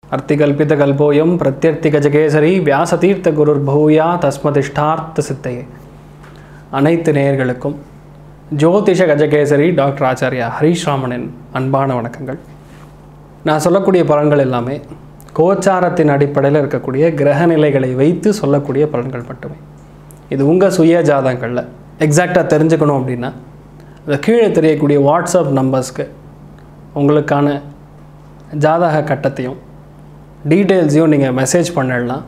அர்த்திகல்பிதகல்போயம் பிரத்யர்த்திகஜகேசரி வியாசதீர்த்த குருர் பௌயா தஸ்மதிஷ்டார்த்த சித்தையே அனைத்து நேயர்களுக்கும் ஜோதிஷ கஜகேசரி டாக்டர் ஆச்சாரியா ஹரீஷ் ராமனின் அன்பான வணக்கங்கள் நான் சொல்லக்கூடிய பலன்கள் எல்லாமே கோச்சாரத்தின் அடிப்படையில் இருக்கக்கூடிய கிரக நிலைகளை வைத்து சொல்லக்கூடிய பலன்கள் மட்டுமே இது உங்கள் சுய ஜாதகங்களில் எக்ஸாக்டாக தெரிஞ்சுக்கணும் அப்படின்னா இந்த கீழே தெரியக்கூடிய வாட்ஸ்அப் நம்பர்ஸ்க்கு உங்களுக்கான ஜாதக கட்டத்தையும் டீட்டெயில்ஸையும் நீங்கள் மெசேஜ் பண்ணிடலாம்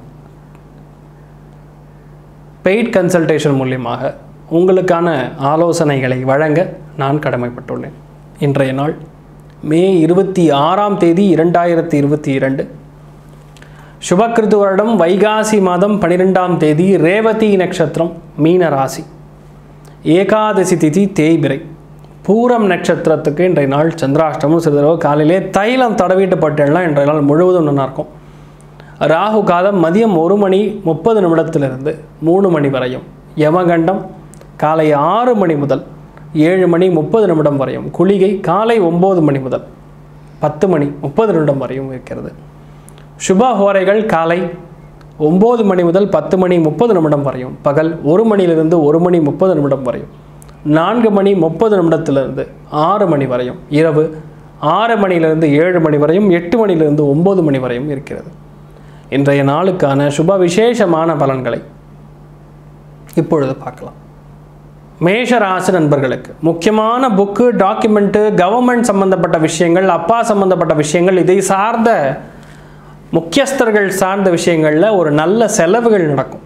பெய்ட் கன்சல்டேஷன் மூலியமாக உங்களுக்கான ஆலோசனைகளை வழங்க நான் கடமைப்பட்டுள்ளேன் இன்றைய நாள் மே இருபத்தி ஆறாம் தேதி இரண்டாயிரத்தி இருபத்தி இரண்டு சுபக்கிருத்து வருடம் வைகாசி மாதம் பன்னிரெண்டாம் தேதி ரேவதி நட்சத்திரம் மீன ராசி ஏகாதசி திதி தேய்பிரை பூரம் நட்சத்திரத்துக்கு இன்றைய நாள் சந்திராஷ்டமம் சிறிதளவு காலையிலே தைலம் தடவிட்டு பட்டேன்னா இன்றைய நாள் முழுவதும் நல்லா இருக்கும் ராகு காலம் மதியம் ஒரு மணி முப்பது நிமிடத்திலிருந்து மூணு மணி வரையும் யமகண்டம் காலை ஆறு மணி முதல் ஏழு மணி முப்பது நிமிடம் வரையும் குளிகை காலை ஒம்பது மணி முதல் பத்து மணி முப்பது நிமிடம் வரையும் இருக்கிறது சுப ஹோரைகள் காலை ஒம்பது மணி முதல் பத்து மணி முப்பது நிமிடம் வரையும் பகல் ஒரு மணியிலிருந்து ஒரு மணி முப்பது நிமிடம் வரையும் நான்கு மணி முப்பது நிமிடத்திலிருந்து ஆறு மணி வரையும் இரவு ஆறு மணியிலிருந்து ஏழு மணி வரையும் எட்டு மணியிலிருந்து ஒம்பது மணி வரையும் இருக்கிறது இன்றைய நாளுக்கான சுப விசேஷமான பலன்களை இப்பொழுது பார்க்கலாம் மேஷ ராசி நண்பர்களுக்கு முக்கியமான புக்கு டாக்குமெண்ட்டு கவர்மெண்ட் சம்பந்தப்பட்ட விஷயங்கள் அப்பா சம்பந்தப்பட்ட விஷயங்கள் இதை சார்ந்த முக்கியஸ்தர்கள் சார்ந்த விஷயங்களில் ஒரு நல்ல செலவுகள் நடக்கும்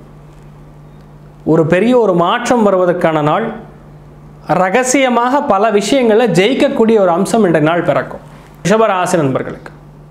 ஒரு பெரிய ஒரு மாற்றம் வருவதற்கான நாள் ரகசியமாக பல விஷயங்களில் ஜெயிக்கக்கூடிய ஒரு அம்சம் இன்றைய நாள் பிறக்கும் ரிஷபராசி நண்பர்களுக்கு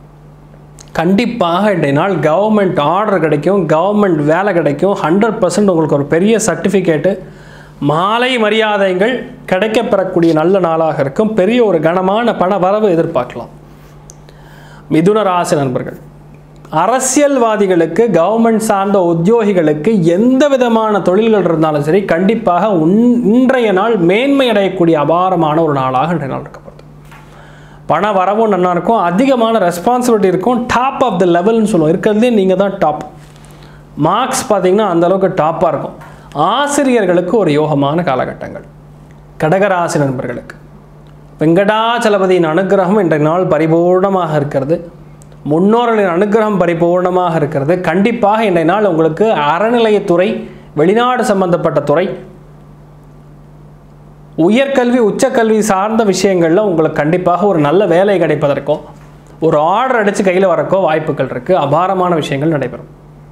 கண்டிப்பாக இன்றைய நாள் கவர்மெண்ட் ஆர்டர் கிடைக்கும் கவர்மெண்ட் வேலை கிடைக்கும் ஹண்ட்ரட் பர்சன்ட் உங்களுக்கு ஒரு பெரிய சர்டிஃபிகேட்டு மாலை மரியாதைகள் கிடைக்கப்பெறக்கூடிய நல்ல நாளாக இருக்கும் பெரிய ஒரு கனமான பண வரவு எதிர்பார்க்கலாம் மிதுன ராசி நண்பர்கள் அரசியல்வாதிகளுக்கு கவர்மெண்ட் சார்ந்த உத்தியோகிகளுக்கு எந்த விதமான தொழில்கள் இருந்தாலும் சரி கண்டிப்பாக உன் இன்றைய நாள் மேன்மை அடையக்கூடிய அபாரமான ஒரு நாளாக இன்றைய நாள் இருக்கப்படுது பண வரவும் நல்லா இருக்கும் அதிகமான ரெஸ்பான்சிபிலிட்டி இருக்கும் டாப் ஆஃப் த லெவல்னு சொல்லுவோம் இருக்கிறதுலே நீங்கள் தான் டாப் மார்க்ஸ் பார்த்தீங்கன்னா அந்தளவுக்கு டாப்பாக இருக்கும் ஆசிரியர்களுக்கு ஒரு யோகமான காலகட்டங்கள் கடகராசி நண்பர்களுக்கு வெங்கடாச்சலபதியின் அனுகிரகம் இன்றைய நாள் பரிபூர்ணமாக இருக்கிறது முன்னோர்களின் அனுகிரகம் பரிபூர்ணமாக இருக்கிறது கண்டிப்பாக இன்றைய நாள் உங்களுக்கு அறநிலையத்துறை வெளிநாடு சம்பந்தப்பட்ட துறை உயர்கல்வி உச்சக்கல்வி சார்ந்த விஷயங்களில் உங்களுக்கு கண்டிப்பாக ஒரு நல்ல வேலை கிடைப்பதற்கோ ஒரு ஆர்டர் அடித்து கையில் வரக்கோ வாய்ப்புகள் இருக்குது அபாரமான விஷயங்கள் நடைபெறும்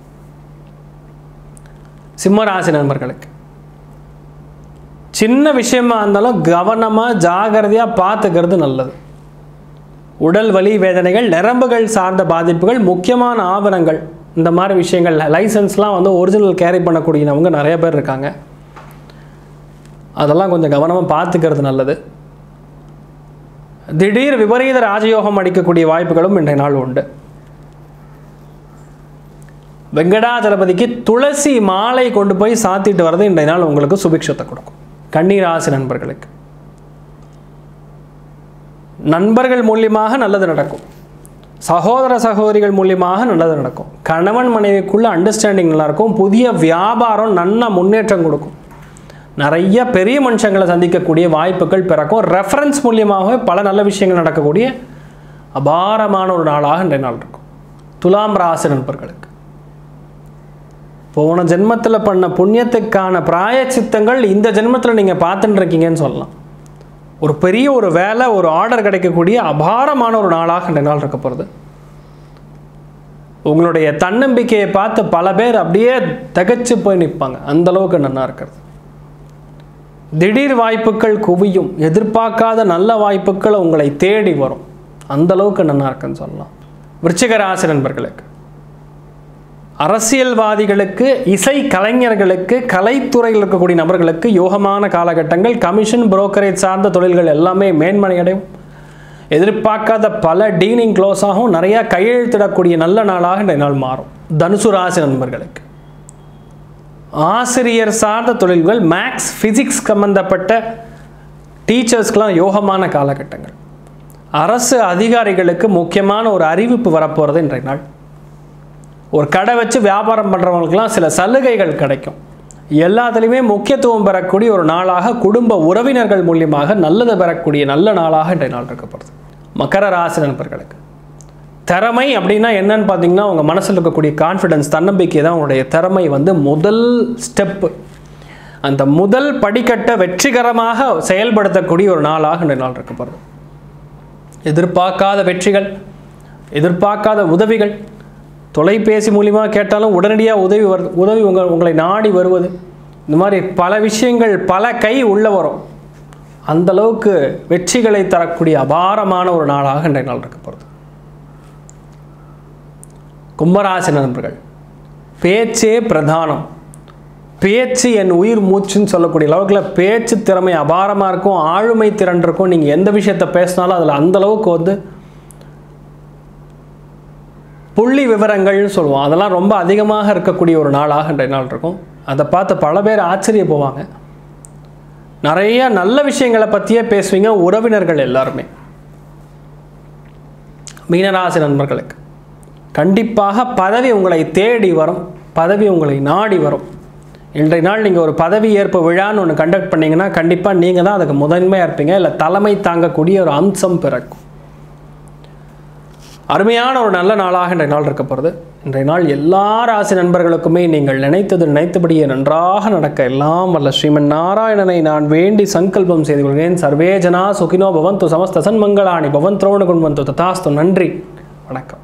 சிம்மராசி நண்பர்களுக்கு சின்ன விஷயமா இருந்தாலும் கவனமாக ஜாகிரதையாக பார்த்துக்கிறது நல்லது உடல் வலி வேதனைகள் நரம்புகள் சார்ந்த பாதிப்புகள் முக்கியமான ஆவணங்கள் இந்த மாதிரி விஷயங்கள் லைசன்ஸ்லாம் வந்து ஒரிஜினல் கேரி பண்ணக்கூடியவங்க நிறைய பேர் இருக்காங்க அதெல்லாம் கொஞ்சம் கவனமாக பார்த்துக்கிறது நல்லது திடீர் விபரீத ராஜயோகம் அடிக்கக்கூடிய வாய்ப்புகளும் இன்றைய நாள் உண்டு வெங்கடாஜலபதிக்கு துளசி மாலை கொண்டு போய் சாத்திட்டு வர்றது இன்றைய நாள் உங்களுக்கு சுபிக்ஷத்தை கொடுக்கும் கண்ணீராசி நண்பர்களுக்கு நண்பர்கள் மூலியமாக நல்லது நடக்கும் சகோதர சகோதரிகள் மூலியமாக நல்லது நடக்கும் கணவன் மனைவிக்குள்ள அண்டர்ஸ்டாண்டிங் நல்லாயிருக்கும் புதிய வியாபாரம் நல்ல முன்னேற்றம் கொடுக்கும் நிறைய பெரிய மனுஷங்களை சந்திக்கக்கூடிய வாய்ப்புகள் பிறக்கும் ரெஃபரன்ஸ் மூலியமாகவே பல நல்ல விஷயங்கள் நடக்கக்கூடிய அபாரமான ஒரு நாளாக இன்றைய நாள் இருக்கும் துலாம் ராசி நண்பர்களுக்கு போன ஜென்மத்தில் பண்ண புண்ணியத்துக்கான பிராயச்சித்தங்கள் இந்த ஜென்மத்தில் நீங்கள் பார்த்துட்டு இருக்கீங்கன்னு சொல்லலாம் ஒரு பெரிய ஒரு வேலை ஒரு ஆர்டர் கிடைக்கக்கூடிய அபாரமான ஒரு நாளாக இந்த நாள் இருக்க போகிறது உங்களுடைய தன்னம்பிக்கையை பார்த்து பல பேர் அப்படியே தகச்சு போய் நிற்பாங்க அந்த அளவுக்கு நல்லா இருக்கிறது திடீர் வாய்ப்புகள் குவியும் எதிர்பார்க்காத நல்ல வாய்ப்புகள் உங்களை தேடி வரும் அந்த அளவுக்கு நல்லா இருக்குன்னு சொல்லலாம் விருச்சிக ராசி நண்பர்களுக்கு அரசியல்வாதிகளுக்கு இசை கலைஞர்களுக்கு கலைத்துறையில் இருக்கக்கூடிய நபர்களுக்கு யோகமான காலகட்டங்கள் கமிஷன் புரோக்கரேஜ் சார்ந்த தொழில்கள் எல்லாமே மேன்மனை அடையும் எதிர்பார்க்காத பல டீனிங் க்ளோஸ் ஆகும் நிறைய கையெழுத்திடக்கூடிய நல்ல நாளாக இந்த நாள் மாறும் தனுசு ராசி நண்பர்களுக்கு ஆசிரியர் சார்ந்த தொழில்கள் மேக்ஸ் ஃபிசிக்ஸ் சம்பந்தப்பட்ட டீச்சர்ஸ்க்கெலாம் யோகமான காலகட்டங்கள் அரசு அதிகாரிகளுக்கு முக்கியமான ஒரு அறிவிப்பு வரப்போகிறது இன்றைய நாள் ஒரு கடை வச்சு வியாபாரம் பண்ணுறவங்களுக்குலாம் சில சலுகைகள் கிடைக்கும் எல்லாத்துலேயுமே முக்கியத்துவம் பெறக்கூடிய ஒரு நாளாக குடும்ப உறவினர்கள் மூலியமாக நல்லது பெறக்கூடிய நல்ல நாளாக இன்றைய நாள் இருக்கப்படுது மகர ராசி நண்பர்களுக்கு திறமை அப்படின்னா என்னன்னு பார்த்தீங்கன்னா உங்கள் மனசில் இருக்கக்கூடிய கான்ஃபிடன்ஸ் தன்னம்பிக்கை தான் உங்களுடைய திறமை வந்து முதல் ஸ்டெப்பு அந்த முதல் படிக்கட்டை வெற்றிகரமாக செயல்படுத்தக்கூடிய ஒரு நாளாக இன்றைய நாள் இருக்கப்படுது எதிர்பார்க்காத வெற்றிகள் எதிர்பார்க்காத உதவிகள் தொலைபேசி மூலிமா கேட்டாலும் உடனடியாக உதவி வரு உதவி உங்கள் உங்களை நாடி வருவது இந்த மாதிரி பல விஷயங்கள் பல கை உள்ள வரும் அந்த அளவுக்கு வெற்றிகளை தரக்கூடிய அபாரமான ஒரு நாளாக இன்றைய நாள் இருக்கப்படுது கும்பராசி நண்பர்கள் பேச்சே பிரதானம் பேச்சு என் உயிர் மூச்சுன்னு சொல்லக்கூடிய அளவுக்குல பேச்சு திறமை அபாரமாக இருக்கும் ஆளுமை திறன் இருக்கும் நீங்கள் எந்த விஷயத்தை பேசினாலும் அதில் அந்த அளவுக்கு வந்து புள்ளி விவரங்கள்னு சொல்லுவோம் அதெல்லாம் ரொம்ப அதிகமாக இருக்கக்கூடிய ஒரு நாளாக இன்றைய நாள் இருக்கும் அதை பார்த்து பல பேர் ஆச்சரிய போவாங்க நிறைய நல்ல விஷயங்களை பற்றியே பேசுவீங்க உறவினர்கள் எல்லாருமே மீனராசி நண்பர்களுக்கு கண்டிப்பாக பதவி உங்களை தேடி வரும் பதவி உங்களை நாடி வரும் இன்றைய நாள் நீங்கள் ஒரு பதவி ஏற்பு விழான்னு ஒன்று கண்டக்ட் பண்ணீங்கன்னா கண்டிப்பாக நீங்கள் தான் அதுக்கு முதன்மையாக இருப்பீங்க இல்லை தலைமை தாங்கக்கூடிய ஒரு அம்சம் பிறக்கும் அருமையான ஒரு நல்ல நாளாக இன்றைய நாள் இருக்க போகிறது இன்றைய நாள் எல்லா ராசி நண்பர்களுக்குமே நீங்கள் நினைத்தது நினைத்தபடியே நன்றாக நடக்க எல்லாம் வல்ல ஸ்ரீமன் நாராயணனை நான் வேண்டி சங்கல்பம் செய்து கொள்கிறேன் சர்வே ஜனா சுகினோ பவந்து சமஸ்த சன்மங்களாணி பவன் திரோண குண்வந்து ததாஸ்து நன்றி வணக்கம்